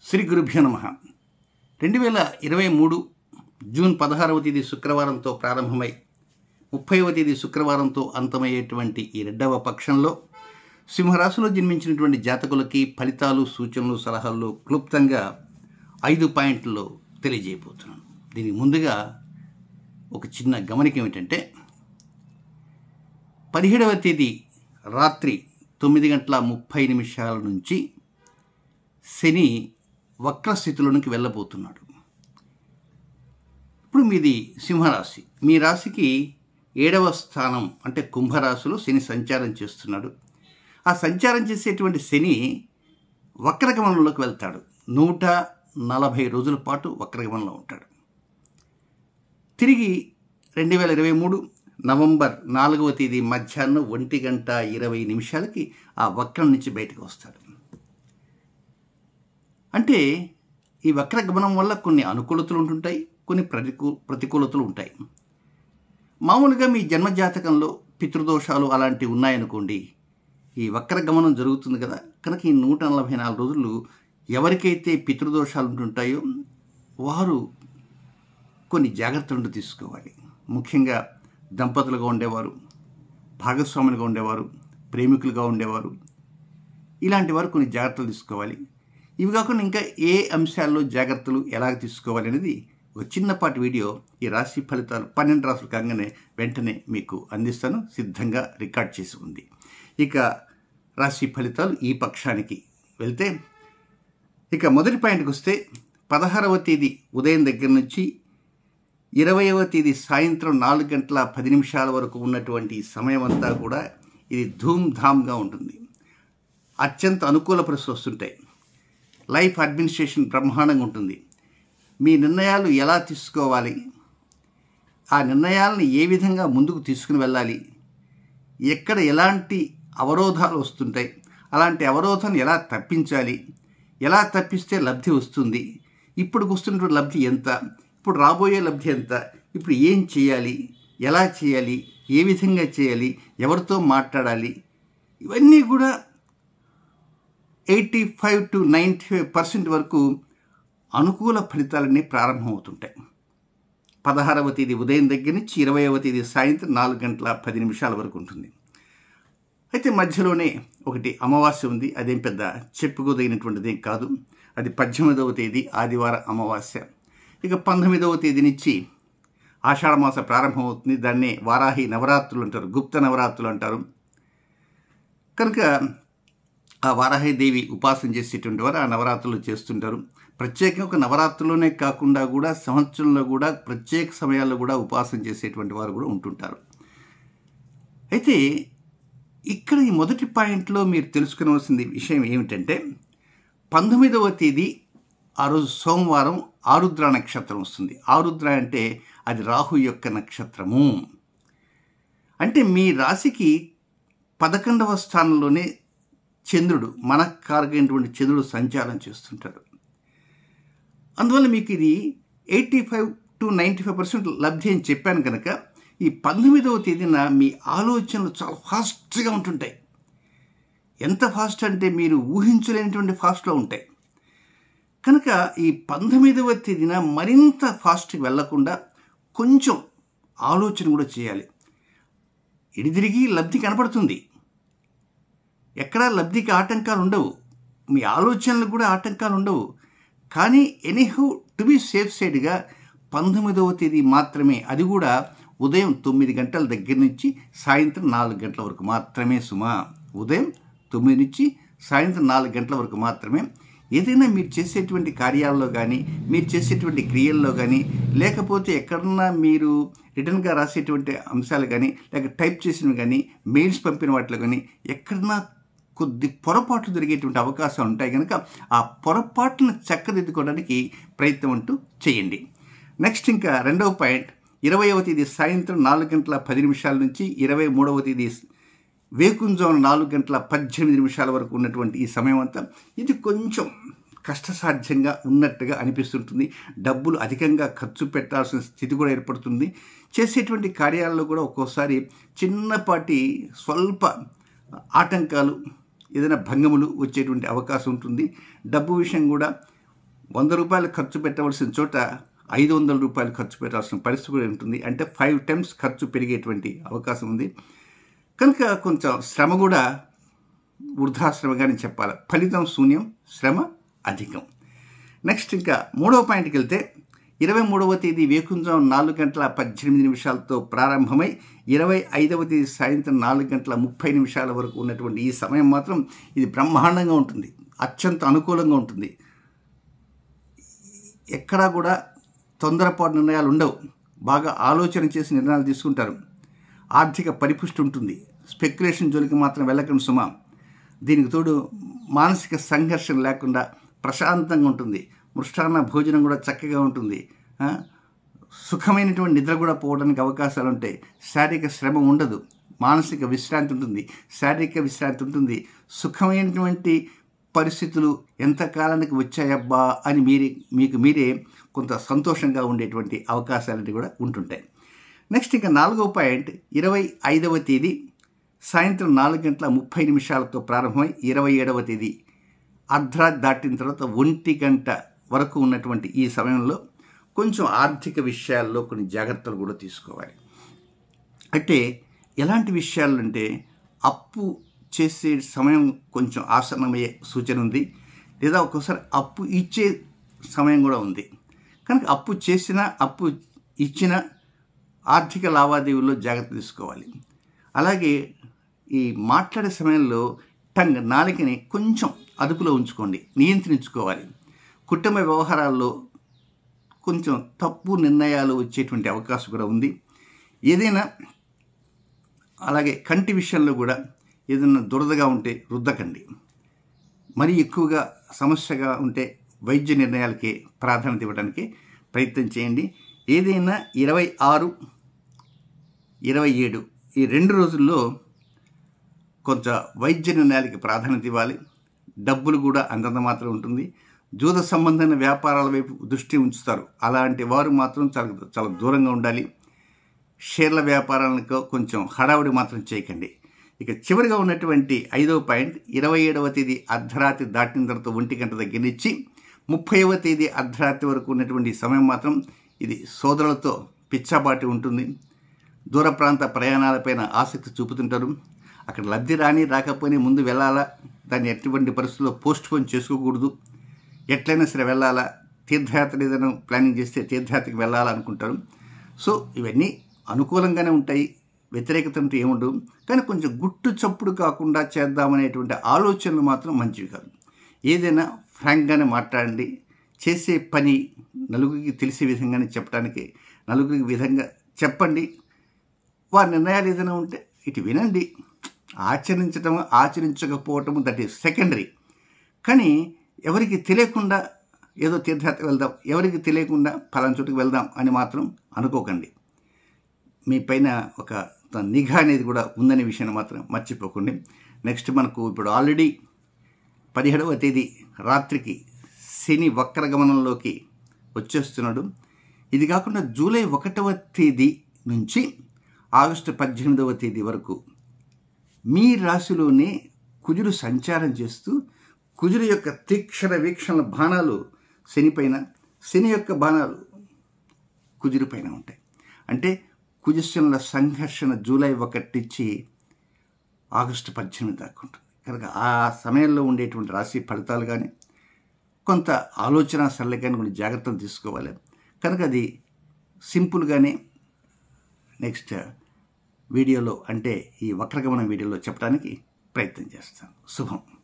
శ్రీ గురుభ్యో నమ రెండు వేల ఇరవై మూడు జూన్ పదహారవ తేదీ శుక్రవారంతో ప్రారంభమై ముప్పైవ తేదీ శుక్రవారంతో అంతమయ్యేటువంటి ఈ రెండవ పక్షంలో సింహరాశిలో జన్మించినటువంటి జాతకులకి ఫలితాలు సూచనలు సలహాలు క్లుప్తంగా ఐదు పాయింట్లో తెలియజేయబోతున్నాను దీనికి ముందుగా ఒక చిన్న గమనిక ఏమిటంటే పదిహేడవ తేదీ రాత్రి తొమ్మిది గంటల ముప్పై నిమిషాల నుంచి శని వక్రస్థితిలోనికి వెళ్ళబోతున్నాడు ఇప్పుడు మీది సింహరాశి మీ రాశికి ఏడవ స్థానం అంటే కుంభరాశిలో శని సంచారం చేస్తున్నాడు ఆ సంచారం చేసేటువంటి శని వక్రగమనంలోకి వెళ్తాడు నూట నలభై రోజుల పాటు వక్రగమనంలో ఉంటాడు తిరిగి రెండు వేల ఇరవై మూడు నవంబర్ నాలుగవ తేదీ మధ్యాహ్నం ఒంటి గంట ఇరవై నిమిషాలకి ఆ వక్రం నుంచి బయటకు వస్తాడు అంటే ఈ వక్ర గమనం వల్ల కొన్ని అనుకూలతలు ఉంటుంటాయి కొన్ని ప్రతికూ ప్రతికూలతలు ఉంటాయి మామూలుగా మీ జన్మజాతకంలో పితృదోషాలు అలాంటివి ఉన్నాయనుకోండి ఈ వక్ర గమనం జరుగుతుంది కదా కనుక ఈ నూట నలభై నాలుగు రోజులు ఎవరికైతే పితృదోషాలు ఉంటుంటాయో వారు కొన్ని జాగ్రత్తలు తీసుకోవాలి ముఖ్యంగా దంపతులుగా ఉండేవారు భాగస్వాములుగా ఉండేవారు ప్రేమికులుగా ఉండేవారు ఇలాంటి వారు కొన్ని జాగ్రత్తలు తీసుకోవాలి ఇవి కాకుండా ఇంకా ఏ అంశాల్లో జాగ్రత్తలు ఎలా తీసుకోవాలి అనేది ఒక చిన్నపాటి వీడియో ఈ రాశి ఫలితాలు పన్నెండు రాసులు కాగానే వెంటనే మీకు అందిస్తాను సిద్ధంగా రికార్డ్ చేసి ఉంది ఇక రాశి ఫలితాలు ఈ పక్షానికి వెళ్తే ఇక మొదటి పాయింట్కి వస్తే పదహారవ తేదీ ఉదయం దగ్గర నుంచి ఇరవైవ తేదీ సాయంత్రం నాలుగు గంటల పది నిమిషాల వరకు ఉన్నటువంటి సమయం అంతా కూడా ఇది ధూమ్ ధామ్గా ఉంటుంది అత్యంత అనుకూల పరిస్థితులు వస్తుంటాయి లైఫ్ అడ్మినిస్ట్రేషన్ బ్రహ్మాండంగా ఉంటుంది మీ నిర్ణయాలు ఎలా తీసుకోవాలి ఆ నిర్ణయాలను ఏ విధంగా ముందుకు తీసుకుని వెళ్ళాలి ఎక్కడ ఎలాంటి అవరోధాలు వస్తుంటాయి అలాంటి అవరోధాన్ని ఎలా తప్పించాలి ఎలా తప్పిస్తే లబ్ధి వస్తుంది ఇప్పుడు వస్తున్నటువంటి లబ్ధి ఎంత ఇప్పుడు రాబోయే లబ్ధి ఎంత ఇప్పుడు ఏం చేయాలి ఎలా చేయాలి ఏ విధంగా చేయాలి ఎవరితో మాట్లాడాలి ఇవన్నీ కూడా eighty five to ninety five percent వరకు అనుకూల ఫలితాలన్నీ ప్రారంభమవుతుంటాయి పదహారవ తేదీ ఉదయం దగ్గర నుంచి ఇరవైవ తేదీ సాయంత్రం నాలుగు గంటల పది నిమిషాల వరకు ఉంటుంది అయితే మధ్యలోనే ఒకటి అమావాస్య ఉంది అదేం పెద్ద చెప్పుకోదగినటువంటిది కాదు అది పద్దెనిమిదవ తేదీ ఆదివారం అమావాస్య ఇక పంతొమ్మిదవ తేదీ నుంచి ఆషాఢమాస ప్రారంభమవుతుంది దాన్ని వారాహి నవరాత్రులు అంటారు గుప్త నవరాత్రులు అంటారు కనుక ఆ వారాహిదేవి ఉపాసన చేసేటువంటి వారు ఆ నవరాత్రులు చేస్తుంటారు ప్రత్యేకంగా ఒక నవరాత్రుల్లోనే కాకుండా కూడా సంవత్సరంలో కూడా ప్రత్యేక సమయాల్లో కూడా ఉపాసన చేసేటువంటి వారు కూడా ఉంటుంటారు అయితే ఇక్కడ ఈ మొదటి పాయింట్లో మీరు తెలుసుకోవాల్సింది విషయం ఏమిటంటే పంతొమ్మిదవ తేదీ ఆ రోజు సోమవారం ఆరుద్ర నక్షత్రం వస్తుంది ఆరుద్ర అంటే అది రాహు యొక్క నక్షత్రము అంటే మీ రాశికి పదకొండవ స్థానంలోనే చంద్రుడు మనకారగైనటువంటి చంద్రుడు సంచారం చేస్తుంటాడు అందువల్ల మీకు ఇది eighty five to ninety five percent లబ్ధి అని చెప్పాను కనుక ఈ పంతొమ్మిదవ తేదీన మీ ఆలోచనలు చాలా ఫాస్ట్గా ఉంటుంటాయి ఎంత ఫాస్ట్ అంటే మీరు ఊహించలేనటువంటి ఫాస్ట్లో ఉంటాయి కనుక ఈ పంతొమ్మిదవ తేదీన మరింత ఫాస్ట్కి వెళ్లకుండా కొంచెం ఆలోచన కూడా చేయాలి ఇడిదిరిగి లబ్ధి కనపడుతుంది ఎక్కడా లబ్ధికి ఆటంకాలు ఉండవు మీ ఆలోచనలు కూడా ఆటంకాలు ఉండవు కానీ ఎనీహౌ టు బి సేఫ్ సైడ్గా పంతొమ్మిదవ తేదీ మాత్రమే అది కూడా ఉదయం తొమ్మిది గంటల దగ్గర నుంచి సాయంత్రం నాలుగు గంటల వరకు మాత్రమే సుమా ఉదయం తొమ్మిది నుంచి సాయంత్రం నాలుగు గంటల వరకు మాత్రమే ఏదైనా మీరు చేసేటువంటి కార్యాల్లో కానీ మీరు చేసేటువంటి క్రియల్లో కానీ లేకపోతే ఎక్కడన్నా మీరు రిటర్న్గా రాసేటువంటి అంశాలు కానీ లేక టైప్ చేసినవి కానీ మెయిల్స్ పంపిన వాటిలో కానీ ఎక్కడన్నా కొద్ది పొరపాట్లు జరిగేటువంటి అవకాశాలు ఉంటాయి కనుక ఆ పొరపాట్లను చక్కదిద్దుకోవడానికి ప్రయత్నం అంటూ చేయండి నెక్స్ట్ ఇంకా రెండవ పాయింట్ ఇరవైవ తేదీ సాయంత్రం నాలుగు గంటల పది నిమిషాల నుంచి ఇరవై మూడవ తేదీ వేకుంజోన్ నాలుగు గంటల పద్దెనిమిది నిమిషాల వరకు ఉన్నటువంటి ఈ సమయం అంతా ఇది కొంచెం కష్టసాధ్యంగా ఉన్నట్టుగా అనిపిస్తుంటుంది డబ్బులు అధికంగా ఖర్చు పెట్టాల్సిన స్థితి కూడా ఏర్పడుతుంది చేసేటువంటి కార్యాలలో కూడా ఒక్కోసారి చిన్నపాటి స్వల్ప ఆటంకాలు ఏదైనా భంగములు వచ్చేటువంటి అవకాశం ఉంటుంది డబ్బు విషయం కూడా వంద రూపాయలు ఖర్చు పెట్టవలసిన చోట ఐదు వందల రూపాయలు ఖర్చు పెట్టాల్సిన పరిస్థితి కూడా ఉంటుంది అంటే ఫైవ్ టైమ్స్ ఖర్చు పెరిగేటువంటి అవకాశం ఉంది కనుక కొంచెం శ్రమ కూడా వృద్ధాశ్రమగానే చెప్పాలి ఫలితం శూన్యం శ్రమ అధికం నెక్స్ట్ ఇంకా మూడవ పాయింట్కి వెళ్తే ఇరవై మూడవ తేదీ వేకుంజం నాలుగు గంటల పద్దెనిమిది నిమిషాలతో ప్రారంభమై ఇరవై ఐదవ తేదీ సాయంత్రం నాలుగు గంటల ముప్పై నిమిషాల వరకు ఉన్నటువంటి ఈ సమయం మాత్రం ఇది బ్రహ్మాండంగా ఉంటుంది అత్యంత అనుకూలంగా ఉంటుంది ఎక్కడా కూడా తొందరపాటు నిర్ణయాలు ఉండవు బాగా ఆలోచన చేసి నిర్ణయాలు తీసుకుంటారు ఆర్థిక పరిపుష్టి ఉంటుంది స్పెక్యులేషన్ జోలికి మాత్రం వెళ్ళకండి సుమా దీనికి తోడు మానసిక సంఘర్షణ లేకుండా ప్రశాంతంగా ఉంటుంది మృష్టాన్న భోజనం కూడా చక్కగా ఉంటుంది ఆ, సుఖమైనటువంటి నిద్ర కూడా పోవడానికి అవకాశాలు ఉంటాయి శారీరక శ్రమ ఉండదు మానసిక విశ్రాంతి ఉంటుంది శారీరక విశ్రాంతి ఉంటుంది సుఖమైనటువంటి పరిస్థితులు ఎంతకాలానికి వచ్చాయబ్బా అని మీరే మీకు మీరే కొంత సంతోషంగా ఉండేటువంటి అవకాశాలు కూడా ఉంటుంటాయి నెక్స్ట్ ఇంకా నాలుగో పాయింట్ ఇరవై ఐదవ తేదీ సాయంత్రం నాలుగు గంటల ముప్పై నిమిషాలతో ప్రారంభమై ఇరవై ఏడవ తేదీ అర్ధరాత్రి దాటిన తర్వాత ఒంటి గంట వరకు ఉన్నటువంటి ఈ సమయంలో కొంచెం ఆర్థిక విషయాల్లో కొన్ని జాగ్రత్తలు కూడా తీసుకోవాలి అంటే ఎలాంటి విషయాలు అంటే అప్పు చేసే సమయం కొంచెం ఆసన్నమయ్యే సూచన ఉంది లేదా ఒక్కోసారి అప్పు ఇచ్చే సమయం కూడా ఉంది కనుక అప్పు చేసిన అప్పు ఇచ్చిన ఆర్థిక లావాదేవీల్లో జాగ్రత్త తీసుకోవాలి అలాగే ఈ మాట్లాడే సమయంలో టంగ్ నాలుకని కొంచెం అదుపులో ఉంచుకోండి నియంత్రించుకోవాలి కుటుంబ వ్యవహారాల్లో కొంచెం తప్పు నిర్ణయాలు వచ్చేటువంటి అవకాశం కూడా ఉంది ఏదైనా అలాగే కంటి విషయంలో కూడా ఏదైనా దురదగా ఉంటే రుద్దకండి మరీ ఎక్కువగా సమస్యగా ఉంటే వైద్య నిర్ణయాలకి ప్రాధాన్యత ఇవ్వడానికి ప్రయత్నం చేయండి ఏదైనా ఇరవై ఆరు ఇరవై ఏడు ఈ రెండు రోజుల్లో కొంత వైద్య నిర్ణయాలకి ప్రాధాన్యత ఇవ్వాలి డబ్బులు కూడా అంతంత మాత్రం ఉంటుంది జూద సంబంధమైన వ్యాపారాల వైపు దృష్టి ఉంచుతారు అలాంటి వారు మాత్రం చాలా చాలా దూరంగా ఉండాలి షేర్ల వ్యాపారాలకు కొంచెం హడావుడి మాత్రం చేయకండి ఇక చివరిగా ఉన్నటువంటి ఐదవ పాయింట్ ఇరవై ఏడవ తేదీ అర్ధరాత్రి దాటిన తర్వాత ఒంటి గంట దగ్గర నుంచి ముప్పైవ తేదీ అర్ధరాత్రి వరకు ఉన్నటువంటి సమయం మాత్రం ఇది సోదరులతో పిచ్చాబాటి ఉంటుంది దూర ప్రాంత ప్రయాణాలపైన ఆసక్తి చూపుతుంటారు అక్కడ లబ్ధి రాని రాకపోయినా ముందు వెళ్ళాలా దాన్ని ఎటువంటి పరిస్థితుల్లో పోస్ట్ పోన్ చేసుకోకూడదు ఎట్లయినా సరే వెళ్ళాలా తీర్థయాత్ర ఏదైనా ప్లానింగ్ చేస్తే తీర్థయాత్రకి వెళ్ళాలా అనుకుంటారు సో ఇవన్నీ అనుకూలంగానే ఉంటాయి వ్యతిరేకత అంటూ ఏముండవు కానీ కొంచెం గుట్టు చప్పుడు కాకుండా చేద్దామనేటువంటి ఆలోచనలు మాత్రం మంచివి కాదు ఏదైనా ఫ్రాంక్గానే మాట్లాడండి చేసే పని నలుగురికి తెలిసే విధంగానే చెప్పడానికి నలుగురికి విధంగా చెప్పండి వారి నిర్ణయాలు ఏదైనా ఉంటే ఇటు వినండి ఆచరించడం ఆచరించకపోవటం దట్ ఈస్ సెకండరీ కానీ ఎవరికి తెలియకుండా ఏదో తీర్థయాత్ర వెళ్దాం ఎవరికి తెలియకుండా ఫలానా చోటుకు వెళ్దాం అని మాత్రం అనుకోకండి మీ పైన ఒక నిఘా అనేది కూడా ఉందనే విషయాన్ని మాత్రం మర్చిపోకండి నెక్స్ట్ మనకు ఇప్పుడు ఆల్రెడీ పదిహేడవ తేదీ రాత్రికి శని వక్రగమనంలోకి వచ్చేస్తున్నాడు ఇది కాకుండా జూలై ఒకటవ తేదీ నుంచి ఆగస్టు పద్దెనిమిదవ తేదీ వరకు మీ రాశిలోనే కుజుడు సంచారం చేస్తూ కుజుడు యొక్క తీక్షణ వీక్షణ బాణాలు శనిపైన శని యొక్క బాణాలు కుజుడి పైన ఉంటాయి అంటే కుజశనుల సంఘర్షణ జూలై ఒకటిచ్చి ఆగస్టు పద్దెనిమిది దాకా ఉంటుంది కనుక ఆ సమయంలో ఉండేటువంటి రాశి ఫలితాలు కానీ కొంత ఆలోచన సరళి కానీ కొన్ని జాగ్రత్తలు తీసుకోవాలి కనుక అది సింపుల్గానే నెక్స్ట్ వీడియోలో అంటే ఈ వక్రగమన వీడియోలో చెప్పడానికి ప్రయత్నం చేస్తాను శుభం